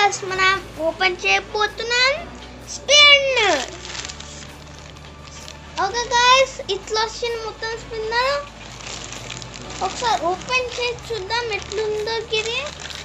guys మనం open చేయబోతున్నాం spinner okay guys ఇట్లా వచ్చింది మొత్తం స్పిన్నర్ ఒకసారి ఓపెన్ చేసి చూద్దాం ఎట్లుందో గిరి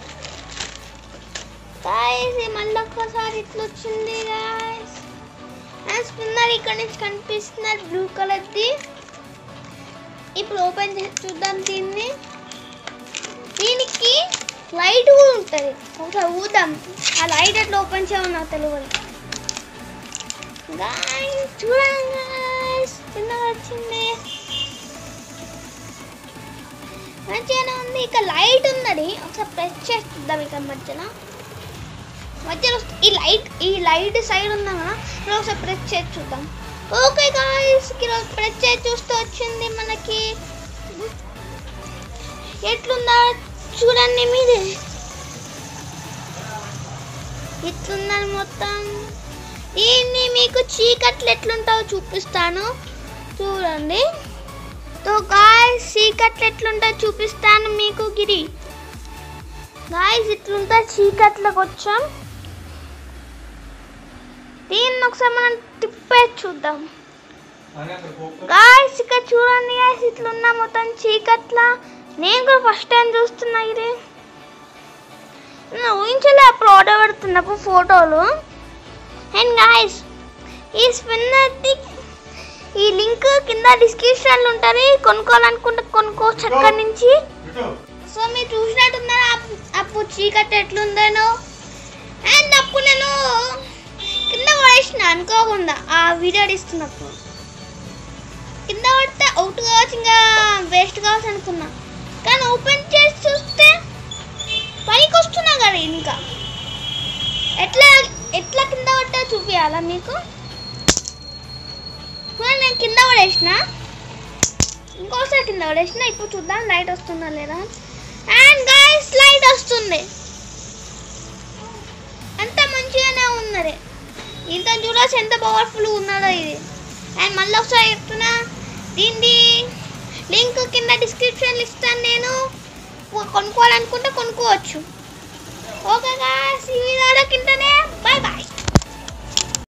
గాయస్ మళ్ళీ ఒక్కసారి ఇట్లా వచ్చింది గాయస్ స్పిన్నర్ ఇక్కడ నుంచి కనిపిస్తున్నారు బ్లూ కలర్ది ఇప్పుడు ఓపెన్ చేసి చూద్దాం దీన్ని దీనికి లైట్ కూడా ఉంటుంది ఒకసారి ఊదాం ఆ లైట్ ఎట్లా ఓపెన్ చేయమని నాకు తెలియదు గాయస్ చూడండి గాయస్ చిన్నగా వచ్చింది మంచిగానే ఉంది ఇక లైట్ ఉన్నది ఒకసారి ప్రెస్ చేసి చూద్దాం ఇక మధ్యలో మధ్యలో వస్తు- ఈ లైట్ ఈ లైట్ సైడ్ ఉందా కదా ఇక్కడ ఒకసారి ప్రెస్ చేసి చూద్దాం ఓకే గాయస్ ఈరోజు ప్రెస్ చేసి చూస్తే వచ్చింది మనకి ఎట్లుందా చూడండి మీరే ఇట్లున్నది మొత్తం దీన్ని మీకు చీకట్లు ఎట్లుంటావో చూపిస్తాను చూడండి తో గాయస్ చీకట్లు ఎట్లుంటాయో చూపిస్తాను మీకు గిరి గాయస్ ఇట్లుంటా చీకట్లకు వచ్చాం దీన్ని ఒకసారి మనం తిప్పేసి చూద్దాం గాయస్ ఇక్కడ చూడండి గాయస్ ఇట్లున్నా మొత్తం చీకట్ల నేను కూడా ఫస్ట్ టైం చూస్తున్నా ఇది నేను ఊహించలే అప్పుడు ఆర్డర్ పెడుతున్నప్పుడు ఫోటోలు అండ్ గాయస్ ఈ స్పిన్నర్ది ఈ లింక్ కింద డిస్క్రిప్షన్లో ఉంటుంది కొనుక్కోవాలనుకుంటే కొనుక్కోవచ్చు అక్కడి నుంచి సో మీరు చూసినట్టున్నారు అప్పు- అప్పుడు చీకటి ఎట్లుందనో అండ్ అప్పుడు నేను కింద పడేసిన అనుకోకుండా ఆ వీడియో తీస్తున్నప్పుడు కింద పడితే అవుట్ కావచ్చు ఇంకా వేస్ట్ కావచ్చు అనుకున్నా కానీ ఓపెన్ చేసి చూస్తే పైకి వస్తున్నా కదా ఇంకా ఎట్లా ఎట్లా కింద పడ్డా చూపించాలా మీకు చూడండి, నేను కింద పడేసిన ఇంకోసారి కింద పడేసిన ఇప్పుడు చూద్దాం లైట్ వస్తుందా లేదా అండ్ గైస్ లైట్ వస్తుంది అంత మంచిగానే ఉన్నది ఇంత చూడాల్సి ఎంత పవర్ఫుల్ ఉన్నదో ఇది అండ్ మళ్ళీ ఒకసారి చెప్తున్నా దీన్ని లింక్ కింద డిస్క్రిప్షన్ ఇస్తాను నేను కొనుక్కోవాలనుకుంటే కొనుక్కోవచ్చు ఓకే గాయస్ ఈ వీడియోలో కిందనే బాయ్ బాయ్